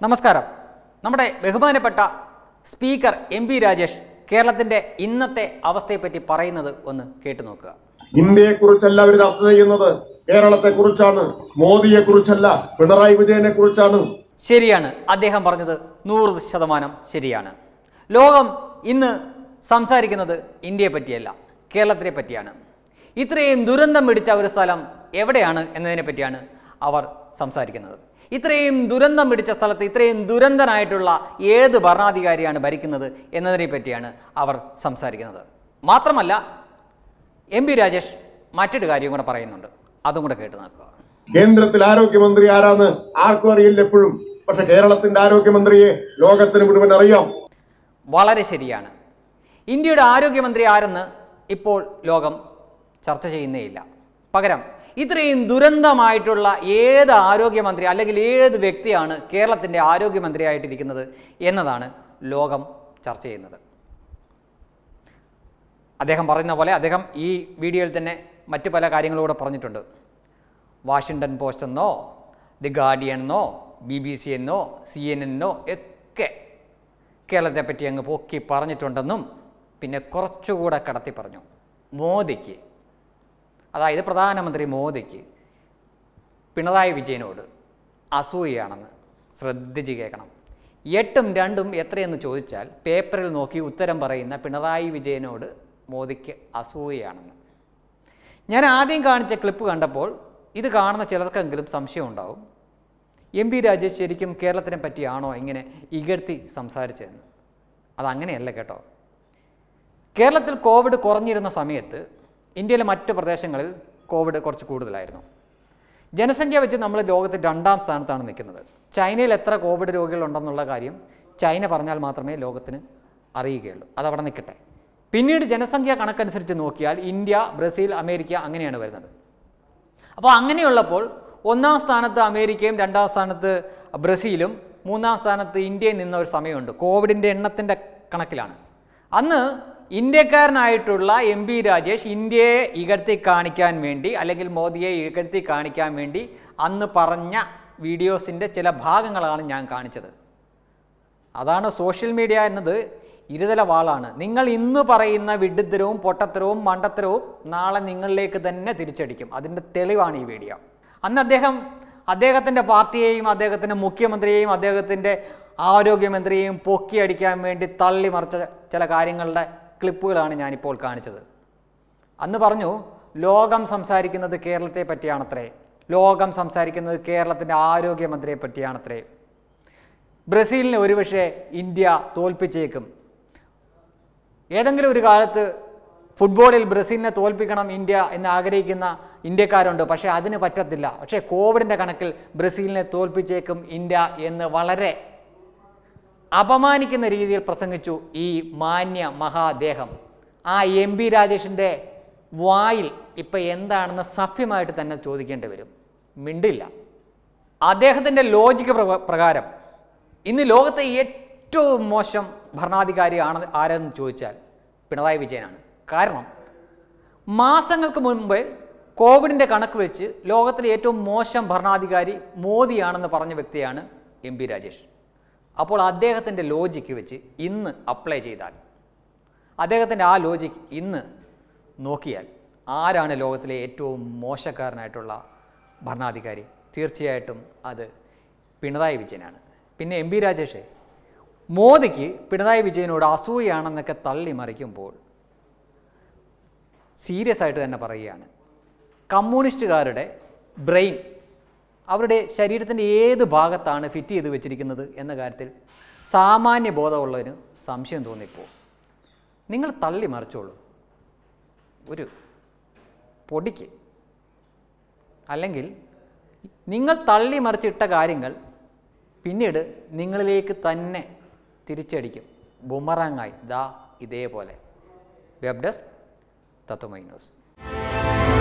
നമസ്കാരം നമ്മുടെ ബഹുമാനപ്പെട്ട സ്പീക്കർ എം പി രാജേഷ് കേരളത്തിൻ്റെ ഇന്നത്തെ അവസ്ഥയെപ്പറ്റി പറയുന്നത് ഒന്ന് കേട്ടു നോക്കുക ഇന്ത്യയെ കുറിച്ചല്ല അവർ ചർച്ച ചെയ്യുന്നത് കേരളത്തെ കുറിച്ചാണ് മോദിയെ കുറിച്ചല്ല പിണറായി വിജയനെ കുറിച്ചാണ് ശരിയാണ് അദ്ദേഹം പറഞ്ഞത് നൂറ് ശതമാനം ശരിയാണ് ലോകം ഇന്ന് സംസാരിക്കുന്നത് ഇന്ത്യയെ പറ്റിയല്ല കേരളത്തിനെ പറ്റിയാണ് ഇത്രയും ദുരന്തം പിടിച്ച ഒരു സ്ഥലം എവിടെയാണ് എന്നതിനെ പറ്റിയാണ് അവർ സംസാരിക്കുന്നത് ഇത്രയും ദുരന്തം പിടിച്ച സ്ഥലത്ത് ഇത്രയും ദുരന്തനായിട്ടുള്ള ഏത് ഭരണാധികാരിയാണ് ഭരിക്കുന്നത് എന്നതിനെ പറ്റിയാണ് അവർ സംസാരിക്കുന്നത് മാത്രമല്ല എം പി രാജേഷ് മറ്റൊരു കാര്യം കൂടെ പറയുന്നുണ്ട് അതും കൂടെ കേട്ട് നോക്കുക കേന്ദ്രത്തിൽ ആരോഗ്യമന്ത്രി ആരാന്ന് ആർക്കും അറിയില്ല എപ്പോഴും പക്ഷെ കേരളത്തിന്റെ ആരോഗ്യമന്ത്രിയെ ലോകത്തിന് മുഴുവൻ അറിയാം വളരെ ശരിയാണ് ഇന്ത്യയുടെ ആരോഗ്യമന്ത്രി ആരെന്ന് ഇപ്പോൾ ലോകം ചർച്ച ചെയ്യുന്നേയില്ല പകരം ഇത്രയും ദുരന്തമായിട്ടുള്ള ഏത് ആരോഗ്യമന്ത്രി അല്ലെങ്കിൽ ഏത് വ്യക്തിയാണ് കേരളത്തിൻ്റെ ആരോഗ്യമന്ത്രിയായിട്ടിരിക്കുന്നത് എന്നതാണ് ലോകം ചർച്ച ചെയ്യുന്നത് അദ്ദേഹം പറയുന്ന പോലെ അദ്ദേഹം ഈ വീഡിയോയിൽ തന്നെ മറ്റു പല കാര്യങ്ങളൂടെ പറഞ്ഞിട്ടുണ്ട് വാഷിങ്ടൺ പോസ്റ്റ് എന്നോ ദി ഗാർഡിയൻ എന്നോ ബി ബി സി എന്നോ സി എൻ എന്നോ ഒക്കെ കേരളത്തെ പറ്റി അങ്ങ് പൊക്കി പറഞ്ഞിട്ടുണ്ടെന്നും പിന്നെ കുറച്ചുകൂടെ കടത്തി പറഞ്ഞു മോദിക്ക് അതായത് പ്രധാനമന്ത്രി മോദിക്ക് പിണറായി വിജയനോട് അസൂയയാണെന്ന് ശ്രദ്ധിച്ച് കേൾക്കണം എട്ടും രണ്ടും എത്രയെന്ന് ചോദിച്ചാൽ പേപ്പറിൽ നോക്കി ഉത്തരം പറയുന്ന പിണറായി വിജയനോട് മോദിക്ക് അസൂയയാണെന്ന് ഞാൻ ആദ്യം കാണിച്ച ക്ലിപ്പ് കണ്ടപ്പോൾ ഇത് കാണുന്ന ചിലർക്കെങ്കിലും സംശയം ഉണ്ടാവും എം പി രാജേഷ് ശരിക്കും കേരളത്തിനെ പറ്റിയാണോ ഇങ്ങനെ ഇകഴ്ത്തി സംസാരിച്ചതെന്ന് അതങ്ങനെയല്ല കേട്ടോ കേരളത്തിൽ കോവിഡ് കുറഞ്ഞിരുന്ന സമയത്ത് ഇന്ത്യയിലെ മറ്റ് പ്രദേശങ്ങളിൽ കോവിഡ് കുറച്ച് കൂടുതലായിരുന്നു ജനസംഖ്യ വെച്ച് നമ്മൾ ലോകത്ത് രണ്ടാം സ്ഥാനത്താണ് നിൽക്കുന്നത് ചൈനയിൽ എത്ര കോവിഡ് രോഗികളുണ്ടെന്നുള്ള കാര്യം ചൈന പറഞ്ഞാൽ മാത്രമേ ലോകത്തിന് അറിയുകയുള്ളൂ അതവിടെ നിൽക്കട്ടെ പിന്നീട് ജനസംഖ്യ കണക്കനുസരിച്ച് നോക്കിയാൽ ഇന്ത്യ ബ്രസീൽ അമേരിക്ക അങ്ങനെയാണ് വരുന്നത് അപ്പോൾ അങ്ങനെയുള്ളപ്പോൾ ഒന്നാം സ്ഥാനത്ത് അമേരിക്കയും രണ്ടാം സ്ഥാനത്ത് ബ്രസീലും മൂന്നാം സ്ഥാനത്ത് ഇന്ത്യയിൽ നിന്ന ഒരു സമയമുണ്ട് കോവിഡിൻ്റെ എണ്ണത്തിൻ്റെ കണക്കിലാണ് അന്ന് ഇന്ത്യക്കാരനായിട്ടുള്ള എം പി രാജേഷ് ഇന്ത്യയെ ഇകഴ്ത്തി കാണിക്കാൻ വേണ്ടി അല്ലെങ്കിൽ മോദിയെ ഇകഴ്ത്തി കാണിക്കാൻ വേണ്ടി അന്ന് പറഞ്ഞ വീഡിയോസിൻ്റെ ചില ഭാഗങ്ങളാണ് ഞാൻ കാണിച്ചത് അതാണ് സോഷ്യൽ മീഡിയ എന്നത് ഇരുതല വാളാണ് നിങ്ങൾ ഇന്ന് പറയുന്ന വിഡ്ഢിത്തരവും പൊട്ടത്തരവും മണ്ടത്തരവും നാളെ നിങ്ങളിലേക്ക് തന്നെ തിരിച്ചടിക്കും അതിൻ്റെ തെളിവാണ് ഈ വീഡിയോ അന്ന് അദ്ദേഹം അദ്ദേഹത്തിൻ്റെ പാർട്ടിയെയും അദ്ദേഹത്തിൻ്റെ മുഖ്യമന്ത്രിയെയും അദ്ദേഹത്തിൻ്റെ ആരോഗ്യമന്ത്രിയെയും പൊക്കിയടിക്കാൻ വേണ്ടി തള്ളിമറിച്ച ചില കാര്യങ്ങളുടെ ക്ലിപ്പുകളാണ് ഞാനിപ്പോൾ കാണിച്ചത് അന്ന് പറഞ്ഞു ലോകം സംസാരിക്കുന്നത് കേരളത്തെ പറ്റിയാണത്രേ ലോകം സംസാരിക്കുന്നത് കേരളത്തിൻ്റെ ആരോഗ്യമന്ത്രിയെ പറ്റിയാണത്രേ ബ്രസീലിനെ ഒരുപക്ഷെ ഇന്ത്യ തോൽപ്പിച്ചേക്കും ഏതെങ്കിലും ഒരു കാലത്ത് ഫുട്ബോളിൽ ബ്രസീലിനെ തോൽപ്പിക്കണം ഇന്ത്യ എന്ന് ആഗ്രഹിക്കുന്ന ഇന്ത്യക്കാരുണ്ട് പക്ഷേ അതിന് പറ്റത്തില്ല പക്ഷേ കോവിഡിൻ്റെ കണക്കിൽ ബ്രസീലിനെ തോൽപ്പിച്ചേക്കും ഇന്ത്യ എന്ന് വളരെ അപമാനിക്കുന്ന രീതിയിൽ പ്രസംഗിച്ചു ഈ മാന്യ മഹാദേഹം ആ എം പി രാജേഷിൻ്റെ വായിൽ ഇപ്പം എന്താണെന്ന് സഭ്യമായിട്ട് തന്നെ ചോദിക്കേണ്ടി വരും മിണ്ടില്ല അദ്ദേഹത്തിൻ്റെ ലോജിക്ക് പ്രക- പ്രകാരം ഇന്ന് ലോകത്തെ ഏറ്റവും മോശം ഭരണാധികാരി ആണ് ആരെന്ന് ചോദിച്ചാൽ പിണറായി വിജയനാണ് കാരണം മാസങ്ങൾക്ക് മുൻപ് കോവിഡിൻ്റെ കണക്ക് വെച്ച് ലോകത്തിലെ ഏറ്റവും മോശം ഭരണാധികാരി മോദിയാണെന്ന് പറഞ്ഞ വ്യക്തിയാണ് എം പി രാജേഷ് അപ്പോൾ അദ്ദേഹത്തിൻ്റെ ലോജിക്ക് വെച്ച് ഇന്ന് അപ്ലൈ ചെയ്താൽ അദ്ദേഹത്തിൻ്റെ ആ ലോജിക്ക് ഇന്ന് നോക്കിയാൽ ആരാണ് ലോകത്തിലെ ഏറ്റവും മോശക്കാരനായിട്ടുള്ള ഭരണാധികാരി തീർച്ചയായിട്ടും അത് പിണറായി വിജയനാണ് പിന്നെ എം പി രാജേഷ് മോദിക്ക് പിണറായി വിജയനോട് അസൂയാണെന്നൊക്കെ തള്ളി മറിക്കുമ്പോൾ സീരിയസ് ആയിട്ട് തന്നെ പറയുകയാണ് കമ്മ്യൂണിസ്റ്റുകാരുടെ ബ്രെയിൻ അവരുടെ ശരീരത്തിൻ്റെ ഏത് ഭാഗത്താണ് ഫിറ്റ് ചെയ്ത് വെച്ചിരിക്കുന്നത് എന്ന കാര്യത്തിൽ സാമാന്യ ബോധമുള്ളതിന് സംശയം തോന്നിപ്പോൾ നിങ്ങൾ തള്ളി മറിച്ചോളൂ ഒരു പൊടിക്ക് അല്ലെങ്കിൽ നിങ്ങൾ തള്ളി മറിച്ചിട്ട കാര്യങ്ങൾ പിന്നീട് നിങ്ങളിലേക്ക് തന്നെ തിരിച്ചടിക്കും ബുമറാങ്ങായി ദാ ഇതേപോലെ വെബ് ഡെസ്ക് തത്വമൈ ന്യൂസ്